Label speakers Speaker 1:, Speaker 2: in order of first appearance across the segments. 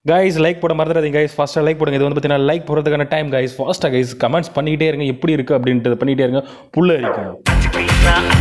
Speaker 1: Guys like போட மறந்துடாதீங்க guys ஃபாஸ்ட்டாக லைக் போடுங்க இது வந்து பார்த்தீங்கன்னா லைக் போடுறதுக்கான டைம் கைஸ் ஃபாஸ்ட்டாக கைஸ் கமெண்ட்ஸ் பண்ணிக்கிட்டே இருங்க எப்படி இருக்குது அப்படின்ட்டு பண்ணிக்கிட்டே இருங்க புல்ல இருக்கும்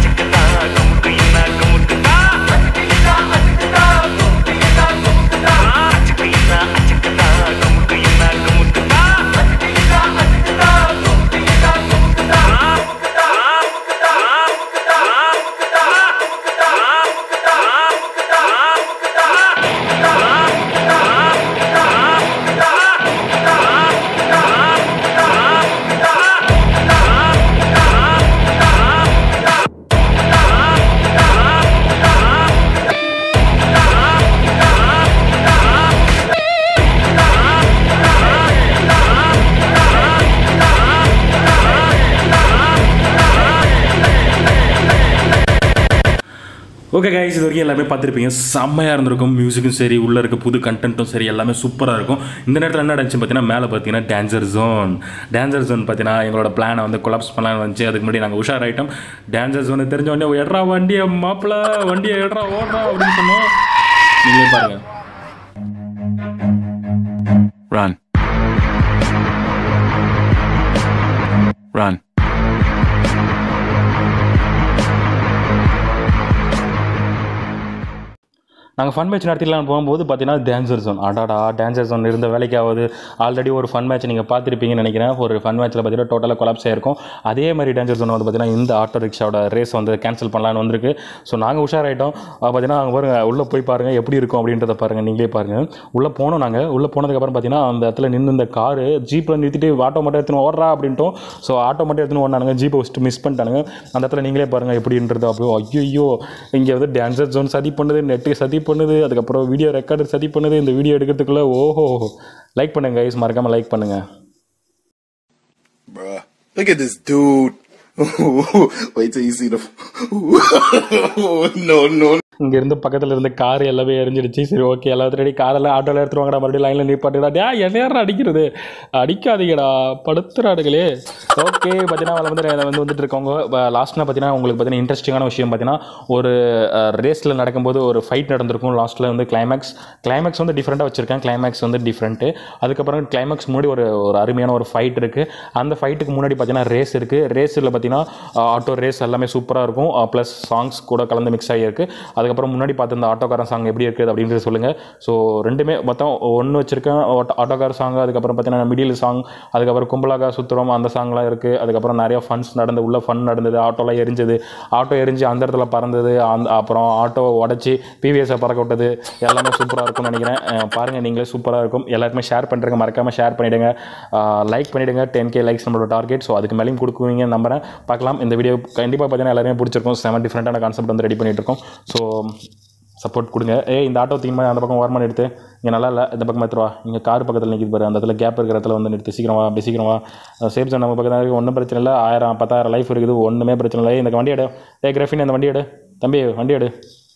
Speaker 1: ஓகே கைஸ் இது வரைக்கும் எல்லாமே பார்த்துருப்பீங்க செம்மையாக இருந்திருக்கும் மியூசிக்கும் சரி உள்ளே இருக்க புது கண்டென்ட்டும் சரி எல்லாமே சூப்பராக இருக்கும் இந்த நேரத்தில் என்ன நடந்துச்சு பார்த்தீங்கன்னா மேலே பார்த்தீங்கன்னா டேஞ்சர் ஜோன் டேஞ்சர் ஜோன் பார்த்தீங்கன்னா எங்களோட பிளானை வந்து கொலாப்ஸ் பண்ணலாம்னு வந்துச்சு அதுக்கு முன்னாடி நாங்கள் உஷார் ஆகிட்டோம் டேஞ்சர் ஜோனை தெரிஞ்ச உடனே எட்ரா வண்டியை மாப்பிள வண்டியை எட்ரா ஓடுறா அப்படின்னு சொன்னோம் நீங்களே பாருங்க
Speaker 2: Run. Run.
Speaker 1: நாங்கள் ஃபன் மேட்ச் நடத்திடலாம்னு போகும்போது பார்த்தீங்கன்னா டேஞ்சர் ஜோன் அடாடா டேஞ்சர் ஜோன் இருந்த வேலைக்காவது ஆல்ரெடி ஒரு ஃபன் மேட்ச் நீங்கள் பார்த்துருப்பீங்கன்னு நினைக்கிறேன் ஒரு ஃபன் மேட்ச்சில் பார்த்தீங்கன்னா டோட்டலாக கொலாப்ஸ் ஆயிருக்கும் அதே மாதிரி டேஞ்சர் ஜோன் வந்து பார்த்தீங்கன்னா இந்த ஆட்டோ ரிக்ஷாவோட ரேஸ் வந்து கேன்சல் பண்ணலான்னு வந்திருக்கு ஸோ நாங்கள் உஷாராயிட்டோம் பார்த்தீங்கன்னா அங்கே பாருங்க உள்ளே போய் பாருங்கள் எப்படி இருக்கும் அப்படின்றத பாருங்கள் நீங்களே பாருங்கள் உள்ளே போனோம் நாங்கள் உள்ளே போனதுக்கப்புறம் பார்த்தீங்கன்னா அந்த இடத்துல நின்று இந்த காரு ஜீப்பில் நிறுத்திட்டு ஆட்டோ மட்டும் எடுத்துன்னு ஓடுறா அப்படின்ட்டோம் ஸோ ஆட்டோ மட்டும் எடுத்துன்னு ஓடினானுங்க ஜீப்பை ஃபஸ்ட்டு மிஸ் பண்ணிட்டானுங்க அந்த இடத்துல நீங்களே பாருங்கள் எப்படின்றது அப்போ ஐயோ இங்கே வந்து டான்சர் ஜோன் சதி பண்ணுது நெட்டு சதி பண்ணுது அதுக்கப்புறம் வீடியோ ரெக்கார்டு சதி பண்ணுது இந்த வீடியோ எடுக்கிறதுக்குள்ளே ஓஹோ லைக் பண்ணுங்க கைஸ் மறக்காமல் லைக் பண்ணுங்கள்
Speaker 3: Bruh. Look at this dude. Wait till you see the. no, no.
Speaker 1: இங்க இருந்து பக்கத்துல இருந்த கார் எல்லாமே எரிஞ்சிடுச்சு சரி ஓகே எல்லாத்தையும் ரெடி காரெல்லாம் ஆட்டோல எடுத்துட்டு வாங்கடா மறுபடியும் லைன்ல நிப்பாட்டுடா டே என்ன அடிக்கிறது அடிக்காதீங்கடா படுத்துறாடுகளே ஓகே பார்த்தீங்கன்னா அதில் வந்து அதில் வந்து வந்துட்டு இருக்கவங்க லாஸ்ட்னா பார்த்தீங்கன்னா உங்களுக்கு பார்த்தீங்கன்னா இன்ட்ரெஸ்டிங்கான விஷயம் பார்த்தீங்கன்னா ஒரு ரேஸில் நடக்கும்போது ஒரு ஃபைட் நடந்திருக்கும் லாஸ்ட்டில் வந்து கிளைமேக்ஸ் கிளைமேக்ஸ் வந்து டிஃப்ரெண்ட்டாக வச்சிருக்கேன் கிளைமேக்ஸ் வந்து டிஃப்ரெண்ட்டு அதுக்கப்புறம் கிளைமேக்ஸ் முன்னாடி ஒரு ஒரு அருமையான ஒரு ஃபைட் இருக்குது அந்த ஃபைட்டுக்கு முன்னாடி பார்த்தீங்கன்னா ரேஸ் இருக்குது ரேஸில் பார்த்தீங்கன்னா ஆட்டோ ரேஸ் எல்லாமே சூப்பராக இருக்கும் ப்ளஸ் சாங்ஸ் கூட கலந்து மிக்ஸ் ஆகியிருக்கு அதுக்கப்புறம் முன்னாடி பார்த்து இந்த ஆட்டோக்காரன் சாங் எப்படி இருக்குது அப்படின்றது சொல்லுங்கள் ஸோ ரெண்டுமே மொத்தம் ஒன்று வச்சுருக்கேன் ஆட்டோக்கார சாங் அதுக்கப்புறம் பார்த்தீங்கன்னா மிடில் சாங் அதுக்கப்புறம் கும்பலாக சுற்றுறோம் அந்த சாங்லாம் இருக்குது அதுக்கப்புறம் நிறைய ஃபன்ஸ் நடந்து உள்ள ஃபன் நடந்தது ஆட்டோலாம் எரிஞ்சது ஆட்டோ எரிஞ்சு அந்த இடத்துல பறந்தது அந்த அப்புறம் ஆட்டோவை உடச்சி பிவிஎஸை பறக்க விட்டது எல்லாமே சூப்பராக இருக்கும்னு நினைக்கிறேன் அஹ் பாருங்க நீங்களே சூப்பராக இருக்கும் எல்லாருமே ஷேர் பண்ணுறங்க மறக்காமல் ஷேர் பண்ணிவிடுங்க லைக் பண்ணிவிடுங்க டென் கே லைக்ஸ் நம்மளோட டார்கெட் ஸோ அதுக்கு மேலேயும் கொடுக்குவீங்கன்னு நம்புறேன் பார்க்கலாம் இந்த வீடியோ கண்டிப்பாக பார்த்தீங்கன்னா எல்லாருமே பிடிச்சிருக்கும் செம டிஃப்ரெண்ட்டான கான்செப்ட் வந்து ரெடி பண்ணிட்டு இருக்கோம் ஸோ சப்போர்ட் கொடுங்க ஏய் இந்த ஆட்டோ தீங்க அந்த பக்கம் ஓரமாக நிறுத்து இங்கே நல்லா இல்லை இந்த பக்கம் எடுத்துருவா இங்கே கார் பக்கத்தில் நிற்கிது பாரு அந்த இடத்துல கேப் இருக்கிற இடத்துல வந்து நிறுத்து சீக்கிரம் வா அப்படி சீக்கிரம் வா சேஃப் ஜோன் நம்ம பக்கத்தில் இருக்குது ஒன்றும் பிரச்சனை இல்லை ஆயிரம் பத்தாயிரம் லைஃப் இருக்குது ஒன்றுமே பிரச்சனை இல்லை ஏய், இந்த வண்டி எடு ஏ கிரஃபின் அந்த வண்டி எடு தம்பி வண்டி எடு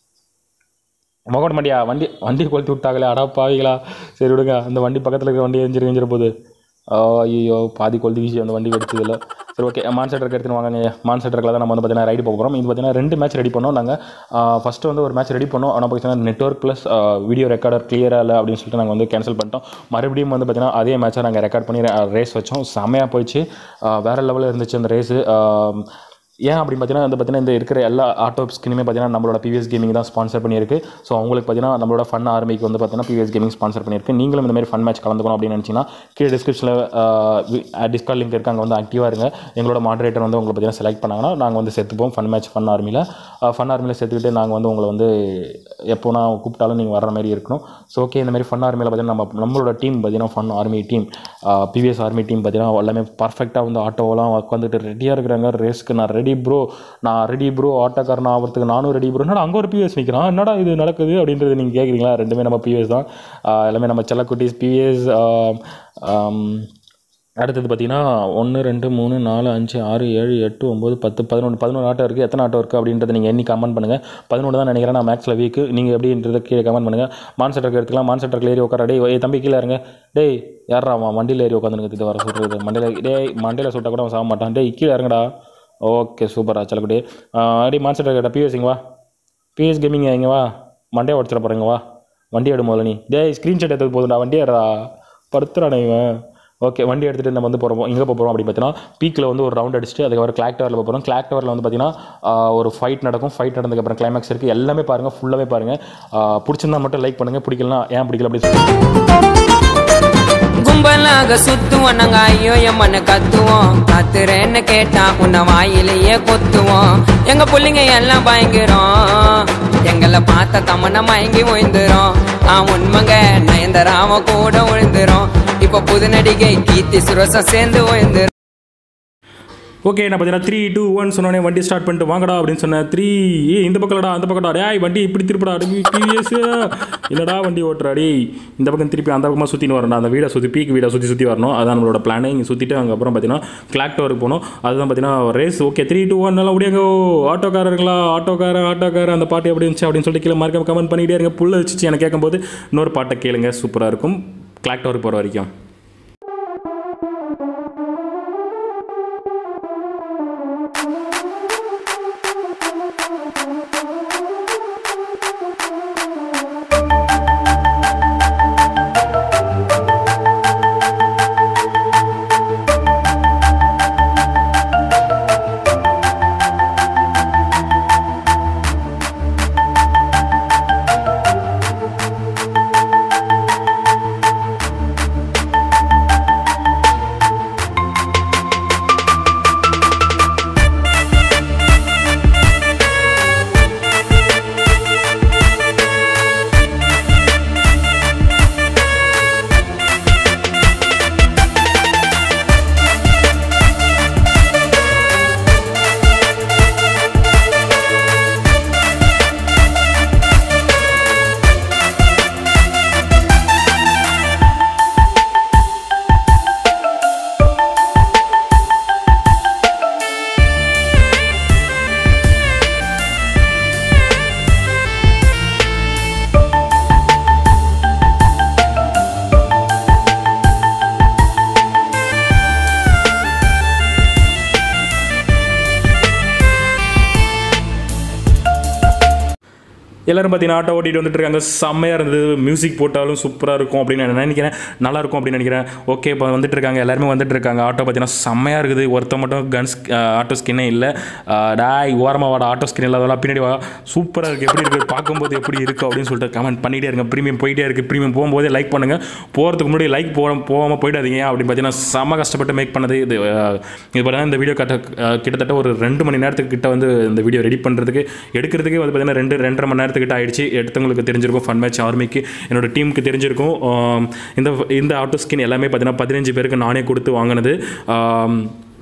Speaker 1: மகோட வண்டியா வண்டி வண்டி கொளுத்தி விட்டாங்களே அடா பாவிகளா சரி விடுங்க அந்த வண்டி பக்கத்தில் இருக்கிற வண்டி எஞ்சிரு எஞ்சிர போகுது ஐயோ பாதி கொளுத்தி வீசி அந்த வண்டி வெடிச்சதில்ல சரி ஓகே மான் செட்டருக்கு எடுத்துன்னு வாங்க மான் செட்டரில் தான் நம்ம வந்து பார்த்தீங்கன்னா ரைடு போக போகிறோம் இது பார்த்தீங்கன்னா ரெண்டு மேட்ச் ரெடி பண்ணோம் நாங்கள் ஃபஸ்ட்டு வந்து ஒரு மேட்ச் ரெடி பண்ணோம் ஆனால் பார்த்தீங்கன்னா நெட்ஒர்க் ப்ளஸ் வீடியோ ரெக்கார்டர் கிளியராக இல்லை அப்படின்னு சொல்லிட்டு நாங்கள் வந்து கேன்சல் பண்ணிட்டோம் மறுபடியும் வந்து பார்த்தீங்கன்னா அதே மேட்சை நாங்கள் ரெக்கார்ட் பண்ணி ரேஸ் வச்சோம் செம்மையாக போயிடுச்சு வேறு லெவலில் இருந்துச்சு அந்த ரேஸு ஏன் அப்படின்னு பார்த்தீங்கன்னா இந்த பார்த்தீங்கன்னா இந்த இருக்கிற எல்லா ஆட்டோ ஸ்கினுமே பார்த்தீங்கன்னா நம்மளோட பிவிஎஸ் கேமிங் தான் ஸ்பான்சர் பண்ணியிருக்கு ஸோ அவங்களுக்கு பார்த்தீங்கன்னா நம்மளோட ஃபன் ஆர்மிக்கு வந்து பார்த்தீங்கன்னா பிவிஎஸ் கேமிங் ஸ்பான்சர் பண்ணியிருக்கு நீங்களும் இந்த மாதிரி ஃபன் மேட்ச் கலந்துக்கணும் அப்படின்னு நினச்சிங்கன்னா கீழே டிஸ்கிரிப்ஷனில் டிஸ்கால் லிங்க் இருக்கு அங்கே வந்து ஆக்டிவாக இருங்க எங்களோட மாடரேட்டர் வந்து உங்களை பார்த்தீங்கன்னா செலக்ட் பண்ணாங்கன்னா நாங்கள் வந்து சேர்த்துப்போம் ஃபன் மேட்ச் ஃபன் ஆர்மியில் ஃபன் ஆர்மியில் சேர்த்துக்கிட்டு நாங்கள் வந்து உங்களை வந்து எப்போ நான் கூப்பிட்டாலும் நீங்கள் வர மாதிரி இருக்கணும் ஸோ ஓகே இந்த மாதிரி ஃபன் ஆர்மியில் பார்த்தீங்கன்னா நம்ம நம்மளோட டீம் பார்த்தீங்கன்னா fun army team PVS army team பார்த்தீங்கன்னா எல்லாமே பர்ஃபெக்டாக வந்து ஆட்டோவெல்லாம் உட்காந்துட்டு ரெடியாக இருக்கிறாங்க ரேஸ்க்கு நான் ரெடி ப்ரோ நான் ரெடி ப்ரோ ஆட்டோக்காரன் ஆகிறதுக்கு நானும் ரெடி ப்ரோ என்னடா அங்கே ஒரு பிவிஎஸ் நிற்கிறான் என்னடா இது நடக்குது அப்படின்றது நீங்கள் கேட்குறீங்களா ரெண்டுமே நம்ம பிவிஎஸ் தான் ஆஹ் எல்லாமே நம்ம செல்லக்குட்டீஸ் பிவிஎஸ் அடுத்தது பார்த்தீங்கன்னா ஒன்று ரெண்டு மூணு நாலு அஞ்சு ஆறு ஏழு எட்டு ஒம்பது பத்து பதினொன்று பதினொன்று ஆட்டோ இருக்குது எத்தனை ஆட்டோ இருக்குது அப்படின்றத நீங்கள் எண்ணி கமெண்ட் பண்ணுங்கள் பதினொன்று தான் நினைக்கிறேன் நான் மேக்ஸில் வீக்கு நீங்கள் எப்படின்றத கீழே கமெண்ட் பண்ணுங்கள் மான் செட்டருக்கு எடுத்துக்கலாம் மான் செட்டருக்கு ஏறி உட்கார டேய் ஏய் தம்பி கீழே இருங்க டேய் யாரா அவன் வண்டியில் ஏறி உட்காந்துருக்கு வர சொல்கிறது மண்டியில் டேய் மண்டியில் சுட்டால் கூட அவன் சாக மாட்டான் டேய் கீழே இறங்கடா ஓகே சூப்பரா செல்லக்குட்டி அடி மான் செட்டர் கேட்ட பிஎஸ் இங்கே வா பிஎஸ் கேமிங் இங்கே வா மண்டே உடச்சிட போகிறீங்க வா வண்டி எடு முதல்ல நீ டேய் ஸ்க்ரீன்ஷாட் எடுத்தது போதும்டா வண்டி எடுறா படுத்துறானே இவன் ஓகே வண்டி எடுத்துகிட்டு நம்ம வந்து போகிறோம் எங்கே போகிறோம் அப்படின்னு பார்த்தீங்கன்னா பீக்கில் வந்து ஒரு ரவுண்ட் அடிச்சுட்டு அதுக்கப்புறம் கிளாக் டவரில் போகிறோம் கிளாக் டவரில் வந்து பார்த்தீங்கன்னா ஆஹ், ஒரு ஃபைட் நடக்கும் ஃபைட் நடந்ததுக்கப்புறம் கிளைமேக்ஸ் இருக்குது எல்லாமே பாருங்கள் ஃபுல்லாகவே பாருங்கள் பிடிச்சிருந்தா மட்டும் லைக் பண்ணுங்கள் பிடிக்கலனா ஏன் பிடிக்கல அப்படின்னு சொல்லி
Speaker 4: கும்பலாக சுத்துவோம் நாங்க ஐயோ எம்மன்னு கத்துவோம் கத்துறேன்னு கேட்டா உன்னை வாயிலேயே கொத்துவோம் எங்க புள்ளைங்க எல்லாம் பயங்கரம் எங்களை பார்த்த தமன மயங்கி ஓய்ந்துரும் ஆ உண்மைங்க நயன்தராம கூட விழுந்துரும் இப்ப புது நடிகை கீர்த்தி சுரசம் சேர்ந்து ஓய்ந்துரும்
Speaker 1: ஓகே நான் பார்த்தீங்கன்னா த்ரீ டூ ஒன் சொன்னோடனே வண்டி ஸ்டார்ட் பண்ணிட்டு வாங்கடா அப்படின்னு சொன்னேன் த்ரீ ஏ இந்த பக்கம்டா அந்த பக்கம்டா டேய் வண்டி இப்படி திருப்படா டிவிஎஸ் என்னடா வண்டி ஓட்டுறாடி இந்த பக்கம் திருப்பி அந்த பக்கமாக சுற்றின்னு வரணும் அந்த வீடை சுற்றி பீக் வீடை சுற்றி சுற்றி வரணும் அதான் நம்மளோட பிளானே இங்கே சுற்றிட்டு அதுக்கப்புறம் பார்த்தீங்கன்னா கிளாக் டவருக்கு போகணும் அதுதான் பார்த்தீங்கன்னா race okay three two one நல்லா முடியாங்க ஆட்டோக்காரர்களா ஆட்டோக்கார ஆட்டோக்கார அந்த பாட்டு எப்படி இருந்துச்சு அப்படின்னு சொல்லிட்டு கீழே மறக்காம கமெண்ட் பண்ணிக்கிட்டே இருங்க புள்ள வச்சு எனக்கு கேட்கும்போது இன்னொரு பாட்டை கேளுங்க சூப்பராக இருக்கும் கிளாக் டவருக்கு போகிற வரைக்கும் எல்லாரும் பார்த்தீங்கன்னா ஆட்டோ ஓட்டிட்டு வந்துட்டு இருக்காங்க செம்மையாக இருந்தது மியூசிக் போட்டாலும் சூப்பராக இருக்கும் அப்படின்னு நான் நினைக்கிறேன் நல்லா இருக்கும் அப்படின்னு நினைக்கிறேன் ஓகே இப்போ வந்துட்டு இருக்காங்க எல்லாருமே வந்துட்டு இருக்காங்க ஆட்டோ பார்த்தீங்கன்னா செம்மையாக இருக்குது ஒருத்த மட்டும் கன்ஸ் ஆட்டோ ஸ்கின்னே இல்லை டாய் ஓரமாக வாடா ஆட்டோ ஸ்கின் இல்லாதவெல்லாம் பின்னாடி வா சூப்பராக இருக்குது எப்படி இருக்குது பார்க்கும்போது எப்படி இருக்குது அப்படின்னு சொல்லிட்டு கமெண்ட் பண்ணிகிட்டே இருங்க ப்ரீமியம் போயிட்டே இருக்குது ப்ரீமியம் போகும்போதே லைக் பண்ணுங்கள் போகிறதுக்கு முன்னாடி லைக் போக போகாமல் போயிடாதீங்க ஏன் அப்படின்னு பார்த்தீங்கன்னா செம்ம கஷ்டப்பட்டு மேக் பண்ணது இது அஹ், இது பார்த்தீங்கன்னா இந்த வீடியோ கட்ட அஹ், கிட்டத்தட்ட ஒரு ரெண்டு மணி நேரத்துக்கு கிட்ட வந்து இந்த வீடியோ ரெடி பண்ணுறதுக்கு எடுக்கிறதுக்கு வந்து பார்த்தீங்கன்னா ரெண்டு ரெண்டரை மணி நேரத்துக்கிட்ட ஆயிடுச்சு எடுத்தவங்களுக்கு தெரிஞ்சிருக்கும் ஃபன் மேட்ச் ஆர்மிக்கு என்னோட டீமுக்கு தெரிஞ்சிருக்கும் ஆம், இந்த இந்த ஆட்டோ ஸ்கின் எல்லாமே பார்த்தீங்கன்னா பதினஞ்சு பேருக்கு நானே கொடுத்து வாங்கினது ஆம்,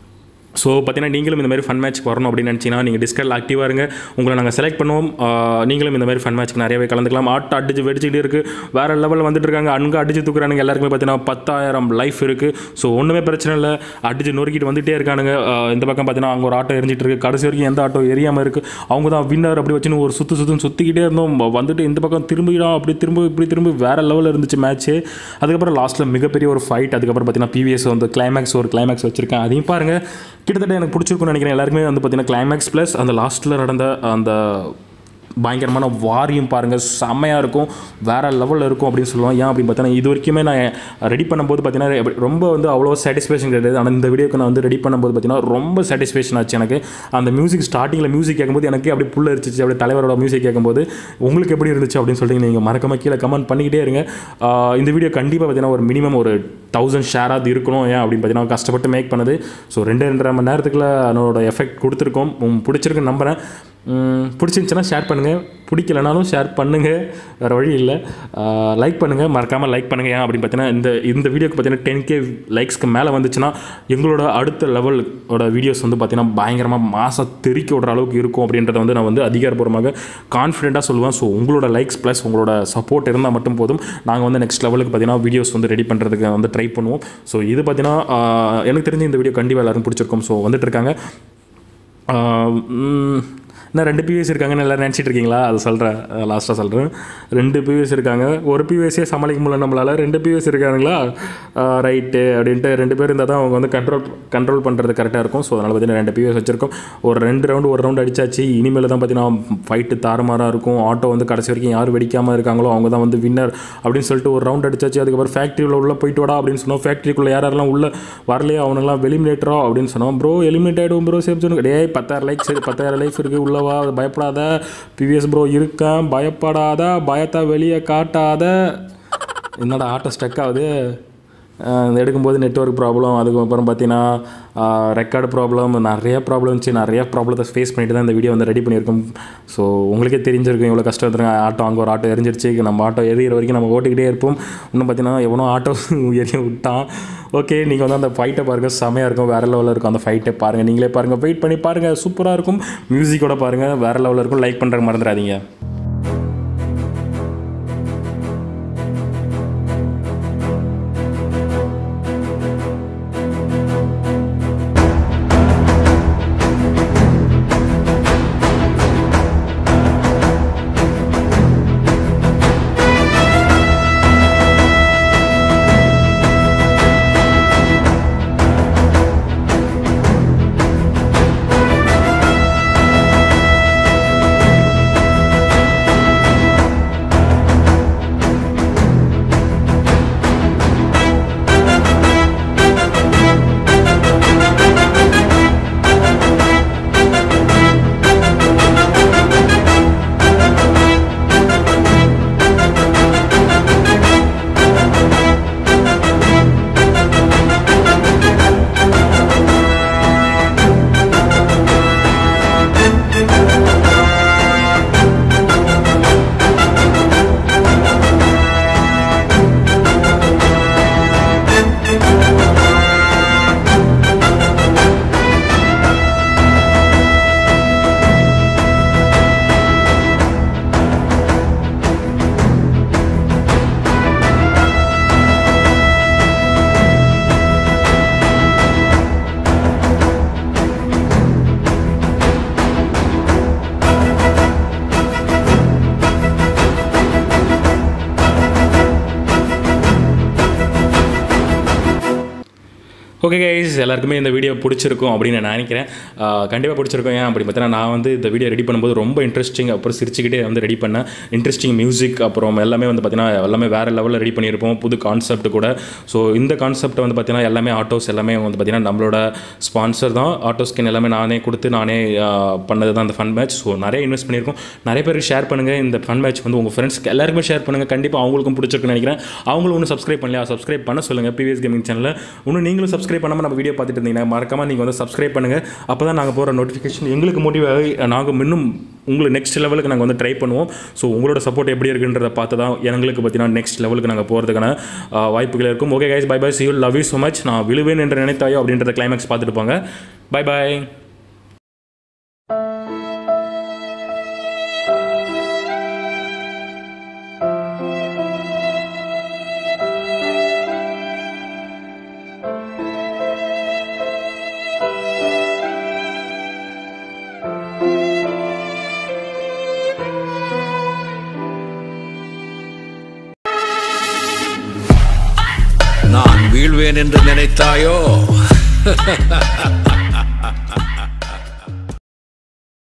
Speaker 1: ஸோ பார்த்தீங்கன்னா நீங்களும் இந்த மாதிரி ஃபன் மேட்ச் வரணும் அப்படின்னு நினச்சிங்கன்னா நீங்கள் டிஸ்கல் ஆக்டிவாக இருங்க உங்களை நாங்கள் செலக்ட் பண்ணுவோம் ஆஹ் நீங்களும் இந்த மாதிரி ஃபன் மேட்ச்க்கு நிறையவே கலந்துக்கலாம் ஆட்டோ அடிச்சு வெடிச்சுக்கிட்டு இருக்குது வேறு லெவலில் வந்துட்டு இருக்காங்க அங்கே அடிச்சு தூக்குறானுங்க எல்லாருக்குமே பார்த்தீங்கன்னா பத்தாயிரம் லைஃப் இருக்குது ஸோ ஒன்றுமே பிரச்சனை இல்லை அடிச்சு நொறுக்கிட்டு வந்துட்டே இருக்கானுங்க ஆஹ் இந்த பக்கம் பார்த்தீங்கன்னா அங்கே ஒரு ஆட்டோ எரிஞ்சிட்டு இருக்கு கடைசி வரைக்கும் எந்த ஆட்டோ எரியாமல் இருக்குது அவங்க தான் வின்னர் அப்படி வச்சுன்னு ஒரு சுற்று சுற்றுன்னு சுற்றிக்கிட்டே இருந்தோம் வந்துட்டு இந்த பக்கம் திரும்பிடும் அப்படி திரும்ப இப்படி திரும்ப வேறு லெவலில் இருந்துச்சு மேட்ச்சு அதுக்கப்புறம் லாஸ்ட்டில் மிகப்பெரிய ஒரு ஃபைட் அதுக்கப்புறம் பார்த்தீங்கன்னா பிவிஎஸ் வந்து கிளைமேக்ஸ் ஒரு கிளைமேக்ஸ் வச்சிருக்கேன் அதையும் பாருங்கள் கிட்டத்தட்ட எனக்கு பிடிச்சிருக்கும்னு நினைக்கிறேன் எல்லாருக்குமே வந்து பார்த்தீங்கன்னா கிளைமேக்ஸ் ப்ளஸ் அந்த லாஸ்ட்டில் நடந்த அந்த பயங்கரமான வாரியம் பாருங்கள் செம்மையாக இருக்கும் வேறு லெவலில் இருக்கும் அப்படின்னு சொல்லுவாங்க ஏன் அப்படின்னு பார்த்தீங்கன்னா இது வரைக்குமே நான் ரெடி பண்ணும்போது பார்த்தீங்கன்னா எப்படி- ரொம்ப வந்து அவ்வளோ சாட்டிஸ்ஃபேக்ஷன் கிடையாது ஆனால் இந்த வீடியோக்கு நான் வந்து ரெடி பண்ணும்போது பார்த்தீங்கன்னா ரொம்ப சாட்டிஸ்ஃபேக்ஷன் ஆச்சு எனக்கு அந்த மியூசிக் ஸ்டார்டிங்கில் மியூசிக் கேட்கும்போது எனக்கு அப்படி புள்ள இருந்துச்சு அப்படி தலைவரோட மியூசிக் கேட்கும்போது உங்களுக்கு எப்படி இருந்துச்சு அப்படின்னு சொல்லிட்டு நீங்கள் மறக்காம கீழே கமெண்ட் பண்ணிக்கிட்டே இருங்க ஆஹ் இந்த வீடியோ கண்டிப்பாக பார்த்தீங்கன்னா ஒரு மினிமம் ஒரு தௌசண்ட் ஷேராக இருக்கணும் ஏன் அப்படின்னு பார்த்தீங்கன்னா கஷ்டப்பட்டு மேக் பண்ணது ஸோ ரெண்டு ரெண்டரை மணி நேரத்துக்குள்ள அதனோட எஃபெக்ட் கொடுத்துருக்கோம் உம், பிடிச்சிருக்குன்னு நம்புகிறேன் உம், பிடிச்சிருந்துச்சுன்னா ஷேர் பண்ணுங்கள் பிடிக்கலனாலும் ஷேர் பண்ணுங்கள் வேறு வழி இல்லை லைக் பண்ணுங்கள் மறக்காமல் லைக் பண்ணுங்கள் ஏன் அப்படின்னு பார்த்தீங்கன்னா இந்த இந்த வீடியோக்கு பார்த்தீங்கன்னா டென் கே லைக்ஸ்க்கு மேலே வந்துச்சுன்னா எங்களோட அடுத்த லெவலோட வீடியோஸ் வந்து பார்த்தீங்கன்னா பயங்கரமாக மாச தெறிக்க விடுற அளவுக்கு இருக்கும் அப்படின்றத வந்து நான் வந்து அதிகாரப்பூர்வமாக கான்ஃபிடென்ட்டாக சொல்லுவேன் ஸோ உங்களோட லைக்ஸ் ப்ளஸ் உங்களோட சப்போர்ட் இருந்தால் மட்டும் போதும் நாங்கள் வந்து நெக்ஸ்ட் லெவலுக்கு பார்த்தீங்கன்னா வீடியோஸ் வந்து ரெடி பண்ணுறதுக்கு வந்து ட்ரை பண்ணுவோம் ஸோ இது பார்த்தீங்கன்னா ஆஹ், எனக்கு தெரிஞ்ச இந்த வீடியோ கண்டிப்பாக எல்லாருக்கும் பிடிச்சிருக்கும் ஸோ வந்துட்டு இருக்காங்க இன்னும் ரெண்டு பிவிஎஸ் இருக்காங்கன்னு எல்லோரும் நினச்சிட்டு இருக்கீங்களா அது சொல்கிறேன் லாஸ்ட்டாக சொல்கிறேன் ரெண்டு பிவிஎஸ் இருக்காங்க ஒரு பிவிஎஸ்ஸே சமாளிக்க முடியல நம்மளால் ரெண்டு பிவிஎஸ் இருக்காங்களா ரைட்டு அப்படின்ட்டு ரெண்டு பேர் இருந்தால் தான் அவங்க வந்து கண்ட்ரோல் கண்ட்ரோல் பண்ணுறது கரெக்டாக இருக்கும் ஸோ அதனால் பார்த்தீங்கன்னா ரெண்டு பிவிஎஸ் வச்சுருக்கோம் ஒரு ரெண்டு ரவுண்டு ஒரு ரவுண்டு அடிச்சாச்சு இனிமேல் தான் பார்த்தீங்கன்னா ஃபைட்டு தாறுமாறாக இருக்கும் ஆட்டோ வந்து கடைசி வரைக்கும் யார் வெடிக்காமல் இருக்காங்களோ அவங்க தான் வந்து வின்னர் அப்படின்னு சொல்லிட்டு ஒரு ரவுண்ட் அடிச்சாச்சு அதுக்கப்புறம் ஃபேக்ட்ரியில் உள்ள போயிட்டு வாடா அப்படின்னு சொன்னோம் ஃபேக்ட்ரிக்குள்ளே யார் யாரெல்லாம் உள்ள வரலையோ அவனெல்லாம் வெளிமினேட்டரோ அப்படின்னு சொன்னோம் ப்ரோ எலிமினேட் ஆகிடும் ப்ரோ சேஃப் சொன்னு டேய் பத்தாயிரம் லைக்ஸ் பத்தாயிரம் லைஃப் இருக்குது உள்ளவா பயப்படாத பிவிஎஸ் ப்ரோ இருக்கேன் பயப்படாத பயத்தை வெளியே காட்டாத என்னடா ஆட்டோ ஸ்டக் ஆகுது அஹ் எடுக்கும்போது நெட்ஒர்க் ப்ராப்ளம் அதுக்கப்புறம் பார்த்தீங்கன்னா ரெக்கார்டு ப்ராப்ளம் நிறைய ப்ராப்ளம் இருந்துச்சு நிறைய ப்ராப்ளத்தை ஃபேஸ் பண்ணிட்டு தான் இந்த வீடியோ வந்து ரெடி பண்ணியிருக்கோம் ஸோ உங்களுக்கே தெரிஞ்சிருக்கும் இவ்வளோ கஷ்டம் வந்துருங்க ஆட்டோ அங்கே ஒரு ஆட்டோ எரிஞ்சிருச்சு நம்ம ஆட்டோ எரியிற வரைக்கும் நம்ம ஓட்டிக்கிட்டே இருப்போம் இன்னும் பார்த்தீங்கன்னா எவனோ ஆட்டோ எரிய விட்டான் ஓகே நீங்கள் வந்து அந்த ஃபைட்டை பாருங்கள் செமையாக இருக்கும் வேறு லெவலில் இருக்கும் அந்த ஃபைட்டை பாருங்கள் நீங்களே பாருங்கள் வெயிட் பண்ணி பாருங்கள் சூப்பராக இருக்கும் மியூசிக்கோட பாருங்கள் வேறு லெவலில் இருக்கும் லைக் பண்ணுற மறந்துடாதீங்க ஓகே கைஸ் எல்லாருக்குமே இந்த வீடியோ பிடிச்சிருக்கும் அப்படின்னு நான் நினைக்கிறேன் கண்டிப்பாக பிடிச்சிருக்கும் ஏன் அப்படி பார்த்தீங்கன்னா நான் வந்து இந்த வீடியோ ரெடி பண்ணும்போது ரொம்ப இன்ட்ரெஸ்டிங் அப்புறம் சிரிச்சுக்கிட்டே வந்து ரெடி பண்ணேன் இன்ட்ரெஸ்டிங் மியூசிக் அப்புறம் எல்லாமே வந்து பார்த்தீங்கன்னா எல்லாமே வேறு லெவலில் ரெடி பண்ணியிருப்போம் புது கான்செப்ட் கூட ஸோ இந்த கான்செப்ட் வந்து பார்த்தீங்கன்னா எல்லாமே ஆட்டோஸ் எல்லாமே வந்து பார்த்தீங்கன்னா நம்மளோட ஸ்பான்சர் தான் ஆட்டோ ஸ்கின் எல்லாமே நானே கொடுத்து நானே ஆஹ், பண்ணது தான் அந்த ஃபன் மேட்ச் ஸோ நிறைய இன்வெஸ்ட் பண்ணியிருக்கோம் நிறைய பேருக்கு ஷேர் பண்ணுங்கள் இந்த ஃபன் மேட்ச் வந்து உங்கள் ஃப்ரெண்ட்ஸ்க்கு எல்லாருக்குமே ஷேர் பண்ணுங்கள் கண்டிப்பாக அவங்களுக்கும் பிடிச்சிருக்குன்னு நினைக்கிறேன் அவங்களும் ஒன்றும் சப்ஸ்கிரைப் பண்ணலையா சப்ஸ்கிரைப் பண்ண சொல்லுங்கள் பிவிஎஸ் கேமிங் சேனலில் இன்னும் நீங்களும் சப்ஸ்கிரைப் பண்ணாமல் நம்ம வீடியோ பார்த்துட்டு இருந்தீங்கன்னா மறக்காமல் நீங்கள் வந்து சப்ஸ்கிரைப் பண்ணுங்கள் அப்போ தான் நாங்கள் போகிற நோட்டிஃபிகேஷன் எங்களுக்கு மோட்டிவ் ஆகி நாங்கள் இன்னும் உங்களுக்கு நெக்ஸ்ட் லெவலுக்கு நாங்கள் வந்து ட்ரை பண்ணுவோம் ஸோ உங்களோட சப்போர்ட் எப்படி இருக்குன்றத பார்த்து தான் எங்களுக்கு பார்த்தீங்கன்னா நெக்ஸ்ட் லெவலுக்கு நாங்கள் போகிறதுக்கான ஆஹ், வாய்ப்புகள் இருக்கும் okay guys bye bye see you love you so much நான் விழுவேன் என்று நினைத்தாயோ அப்படின்றத கிளைமேக்ஸ் பார்த்துட்டு போங்க பை பை
Speaker 5: நான் வீழ்வேன் என்று நினைத்தாயோ